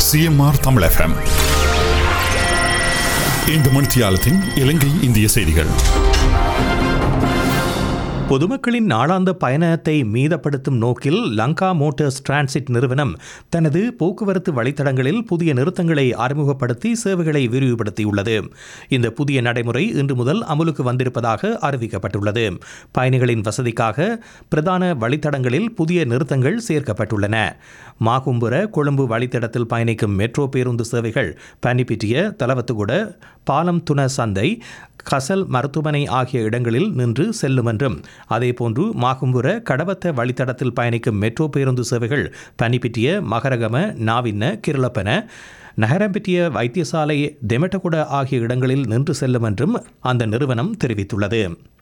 CMR Tamil FM இந்த மணித்தியாலத்தின் இலங்கை இந்திய செய்திகள் பொதுமக்களின் நாளாந்த பயணத்தை மீதப்படுத்தும் நோக்கில் லங்கா மோட்டார்ஸ் டிரான்சிட் நிறுவனம் தனது போக்குவரத்து வழித்தடங்களில் புதிய நிறுத்தங்களை அறிமுகப்படுத்தி சேவைகளை விரிவுபடுத்தியுள்ளது இந்த புதிய நடைமுறை இன்று முதல் அமலுக்கு வந்திருப்பதாக அறிவிக்கப்பட்டுள்ளது பயணிகளின் வசதிக்காக பிரதான வழித்தடங்களில் புதிய நிறுத்தங்கள் சேர்க்கப்பட்டுள்ளன மாகும்புர கொழும்பு வழித்தடத்தில் பயணிக்கும் மெட்ரோ பேருந்து சேவைகள் பனிப்பிட்டிய தலவத்துகுட பாலம் துண சந்தை கசல் மருத்துவமனை ஆகிய இடங்களில் நின்று செல்லும் என்றும் அதேபோன்று மாகும்புர கடவத்த வழித்தடத்தில் பயணிக்கும் மெட்ரோ பேருந்து சேவைகள் பனிப்பிட்டிய மகரகம நாவின்ன கிருளப்பன நகரம்பிட்டிய வைத்தியசாலை தெமட்டகுட ஆகிய இடங்களில் நின்று செல்லும் என்றும் அந்த நிறுவனம் தெரிவித்துள்ளது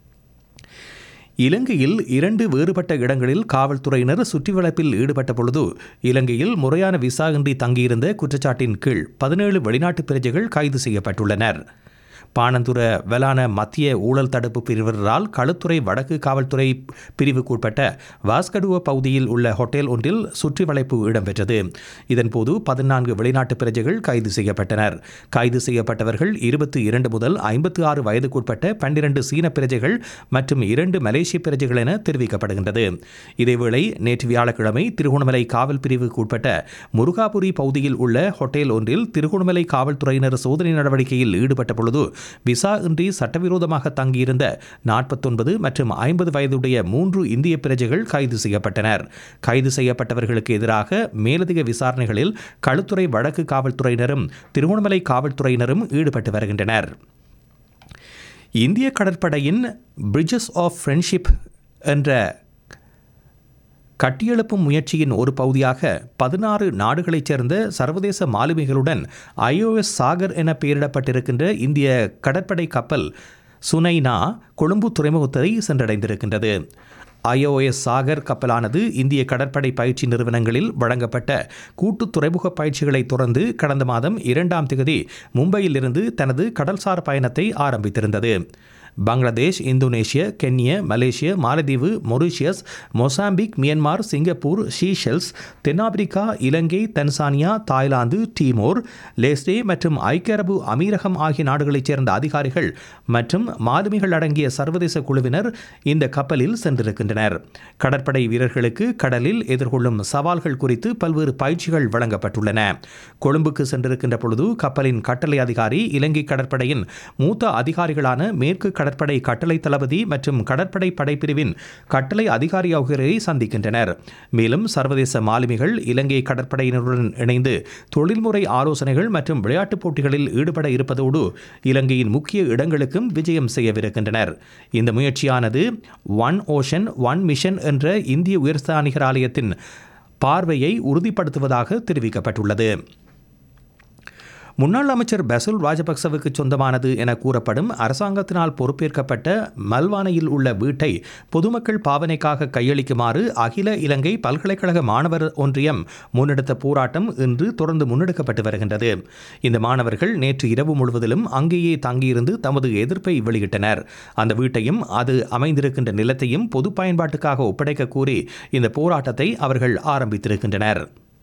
இலங்கையில் இரண்டு வேறுபட்ட இடங்களில் காவல்துறையினர் சுற்றிவளைப்பில் ஈடுபட்ட பொழுது இலங்கையில் முறையான விசா இன்றி தங்கியிருந்த குற்றச்சாட்டின் கீழ் பதினேழு வெளிநாட்டு பிரஜைகள் கைது செய்யப்பட்டுள்ளனர் பாணந்துர வெலான மத்திய ஊழல் தடுப்பு பிரிவினரால் களுத்துறை வடக்கு காவல்துறை பிரிவுக்குட்பட்ட வாஸ்கடுவ பகுதியில் உள்ள ஹோட்டல் ஒன்றில் சுற்றி வளைப்பு இடம்பெற்றது இதன்போது பதினான்கு வெளிநாட்டு பிரஜைகள் கைது செய்யப்பட்டனர் கைது செய்யப்பட்டவர்கள் இருபத்தி இரண்டு முதல் ஐம்பத்தி ஆறு வயதுக்குட்பட்ட பன்னிரண்டு சீன பிரஜைகள் மற்றும் இரண்டு மலேசிய பிரஜைகள் என தெரிவிக்கப்படுகின்றது இதேவேளை நேற்று வியாழக்கிழமை திருகோணமலை காவல் பிரிவுக்குட்பட்ட முருகாபுரி பகுதியில் உள்ள ஹோட்டல் ஒன்றில் திருகோணமலை காவல்துறையினர் சோதனை நடவடிக்கையில் ஈடுபட்ட பொழுது விசா இன்றி சட்டவிரோதமாக தங்கியிருந்த நாற்பத்தொன்பது மற்றும் ஐம்பது வயதுடைய மூன்று இந்திய பிரஜைகள் கைது செய்யப்பட்டனர் கைது செய்யப்பட்டவர்களுக்கு எதிராக மேலதிக விசாரணைகளில் களுத்துறை வடக்கு காவல்துறையினரும் திருகோணமலை காவல்துறையினரும் ஈடுபட்டு வருகின்றனர் இந்திய கடற்படையின் பிரிட்ஜஸ் ஆஃப் ஃப்ரெண்ட்ஷிப் என்ற கட்டியெழுப்பும் முயற்சியின் ஒரு பகுதியாக பதினாறு நாடுகளைச் சேர்ந்த சர்வதேச மாலுமிகளுடன் ஐஓஎஸ் சாகர் என பெயரிடப்பட்டிருக்கின்ற இந்திய கடற்படை கப்பல் சுனைனா கொழும்பு துறைமுகத்தை சென்றடைந்திருக்கின்றது ஐஓஎஸ் சாகர் கப்பலானது இந்திய கடற்படை பயிற்சி நிறுவனங்களில் வழங்கப்பட்ட கூட்டு துறைமுக பயிற்சிகளை தொடர்ந்து கடந்த மாதம் இரண்டாம் தேதி மும்பையிலிருந்து தனது கடல்சார் பயணத்தை ஆரம்பித்திருந்தது பங்களாதேஷ் இந்தோனேஷிய கென்ய மலேசிய மாலத்தீவு Mauritius Mozambique Myanmar Singapore Seychelles தென்னாப்பிரிக்கா இலங்கை தன்சானியா தாய்லாந்து டீமோர் லேஸ்டே மற்றும் ஐக்கிய அரபு அமீரகம் ஆகிய நாடுகளைச் சேர்ந்த அதிகாரிகள் மற்றும் மாலுமிகள் அடங்கிய சர்வதேச குழுவினர் இந்த கப்பலில் சென்றிருக்கின்றனர் கடற்படை வீரர்களுக்கு கடலில் எதிர்கொள்ளும் சவால்கள் குறித்து பல்வேறு பயிற்சிகள் வழங்கப்பட்டுள்ளன கொழும்புக்கு சென்றிருக்கின்ற பொழுது கப்பலின் கட்டளை அதிகாரி இலங்கை கடற்படையின் மூத்த அதிகாரிகளான மேற்கு கடற்படை கட்டளை தளபதி மற்றும் கடற்படை படைப்பிரிவின் கட்டளை அதிகாரி ஆகியோரை சந்திக்கின்றனர் மேலும் சர்வதேச மாலுமிகள் இலங்கை கடற்படையினருடன் இணைந்து தொழில்முறை ஆலோசனைகள் மற்றும் விளையாட்டுப் போட்டிகளில் ஈடுபட இருப்பதோடு இலங்கையின் முக்கிய இடங்களுக்கும் விஜயம் செய்யவிருக்கின்றனர் இந்த முயற்சியானது ஒன் ஓஷன் ஒன் மிஷன் என்ற இந்திய உயர்ஸ்தானிகர் ஆலயத்தின் பார்வையை உறுதிப்படுத்துவதாக தெரிவிக்கப்பட்டுள்ளது முன்னாள் அமைச்சர் பசுல் ராஜபக்சவுக்கு சொந்தமானது என கூறப்படும் அரசாங்கத்தினால் பொறுப்பேற்கப்பட்ட மல்வானையில் உள்ள வீட்டை பொதுமக்கள் பாவனைக்காக கையளிக்குமாறு அகில இலங்கை பல்கலைக்கழக மாணவர் ஒன்றியம் முன்னெடுத்த போராட்டம் இன்று தொடர்ந்து முன்னெடுக்கப்பட்டு வருகின்றது இந்த மாணவர்கள் நேற்று இரவு முழுவதிலும் அங்கேயே தங்கியிருந்து தமது எதிர்ப்பை வெளியிட்டனர் அந்த வீட்டையும் அது அமைந்திருக்கின்ற நிலத்தையும் பொது பயன்பாட்டுக்காக ஒப்படைக்க கூறி இந்த போராட்டத்தை அவர்கள் ஆரம்பித்திருக்கின்றனர்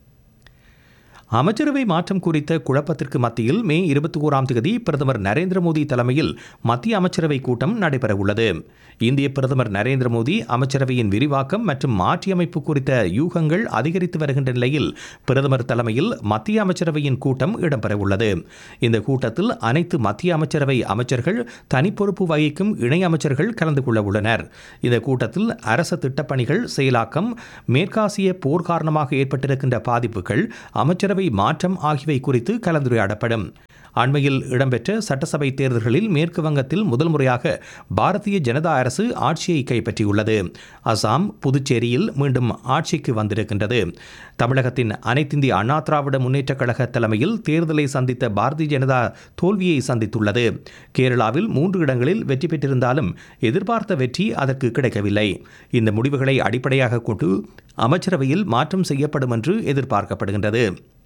அமைச்சரவை மாற்றம் குறித்த குழப்பத்திற்கு மத்தியில் மே இருபத்தி ஓராம் தேதி பிரதமர் நரேந்திர மோடி தலைமையில் மத்திய அமைச்சரவை கூட்டம் நடைபெறவுள்ளது இந்திய பிரதமர் நரேந்திர மோடி அமைச்சரவையின் விரிவாக்கம் மற்றும் மாற்றியமைப்பு குறித்த யூகங்கள் அதிகரித்து வருகின்ற நிலையில் பிரதமர் தலைமையில் மத்திய அமைச்சரவையின் கூட்டம் இடம்பெறவுள்ளது இந்த கூட்டத்தில் அனைத்து மத்திய அமைச்சரவை அமைச்சர்கள் தனிப்பொறுப்பு வகிக்கும் இணை அமைச்சர்கள் கலந்து கொள்ள உள்ளனர் இந்த கூட்டத்தில் அரசு திட்டப்பணிகள் செயலாக்கம் மேற்காசிய போர் காரணமாக ஏற்பட்டிருக்கின்ற பாதிப்புகள் அமைச்சரவை அமைச்சரவை மாற்றம் ஆகியவை குறித்து கலந்துரையாடப்படும் அண்மையில் இடம்பெற்ற சட்டசபை தேர்தல்களில் மேற்கு வங்கத்தில் முதல் முறையாக பாரதிய ஜனதா அரசு ஆட்சியை கைப்பற்றியுள்ளது அசாம் புதுச்சேரியில் மீண்டும் ஆட்சிக்கு வந்திருக்கின்றது தமிழகத்தின் அனைத்திந்திய அண்ணா திராவிட முன்னேற்றக் கழக தலைமையில் தேர்தலை சந்தித்த பாரதிய ஜனதா தோல்வியை சந்தித்துள்ளது கேரளாவில் மூன்று இடங்களில் வெற்றி பெற்றிருந்தாலும் எதிர்பார்த்த வெற்றி அதற்கு கிடைக்கவில்லை இந்த முடிவுகளை அடிப்படையாக கொண்டு அமைச்சரவையில் மாற்றம் செய்யப்படும் என்று எதிர்பார்க்கப்படுகின்றது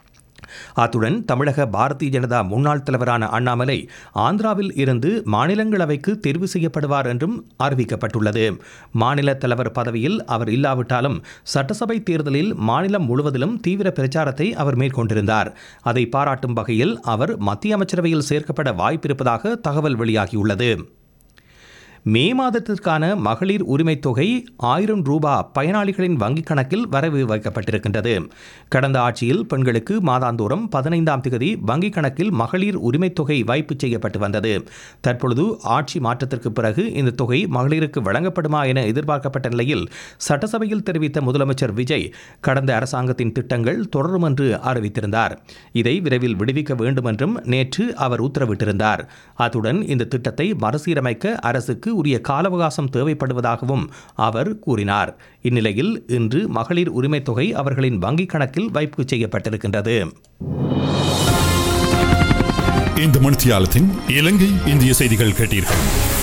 அத்துடன் தமிழக பாரதிய ஜனதா முன்னாள் தலைவரான அண்ணாமலை ஆந்திராவில் இருந்து மாநிலங்களவைக்கு தேர்வு செய்யப்படுவார் என்றும் அறிவிக்கப்பட்டுள்ளது மாநில தலைவர் பதவியில் அவர் இல்லாவிட்டாலும் சட்டசபை தேர்தலில் மாநிலம் முழுவதிலும் தீவிர பிரச்சாரத்தை அவர் மேற்கொண்டிருந்தார் அதை பாராட்டும் வகையில் அவர் மத்திய அமைச்சரவையில் சேர்க்கப்பட வாய்ப்பிருப்பதாக தகவல் வெளியாகியுள்ளது மே மாதத்திற்கான மகளிர் உரிமைத் தொகை ஆயிரம் ரூபாய் பயனாளிகளின் வங்கிக் கணக்கில் வரவு வைக்கப்பட்டிருக்கின்றது கடந்த ஆட்சியில் பெண்களுக்கு மாதாந்தோறும் பதினைந்தாம் தேதி வங்கிக் கணக்கில் மகளிர் உரிமைத் தொகை வைப்பு செய்யப்பட்டு வந்தது தற்பொழுது ஆட்சி மாற்றத்திற்கு பிறகு இந்த தொகை மகளிருக்கு வழங்கப்படுமா என எதிர்பார்க்கப்பட்ட நிலையில் சட்டசபையில் தெரிவித்த முதலமைச்சர் விஜய் கடந்த அரசாங்கத்தின் திட்டங்கள் தொடரும் என்று அறிவித்திருந்தார் இதை விரைவில் விடுவிக்க வேண்டும் என்றும் நேற்று அவர் உத்தரவிட்டிருந்தார் அத்துடன் இந்த திட்டத்தை மறுசீரமைக்க அரசுக்கு உரிய கால அவகாசம் தேவைப்படுவதாகவும் அவர் கூறினார் இந்நிலையில் இன்று மகளிர் உரிமைத் தொகை அவர்களின் வங்கிக் கணக்கில் வைப்பு செய்யப்பட்டிருக்கின்றது இந்த மணித்தியாலத்தின் இலங்கை இந்திய செய்திகள் கேட்டீர்கள்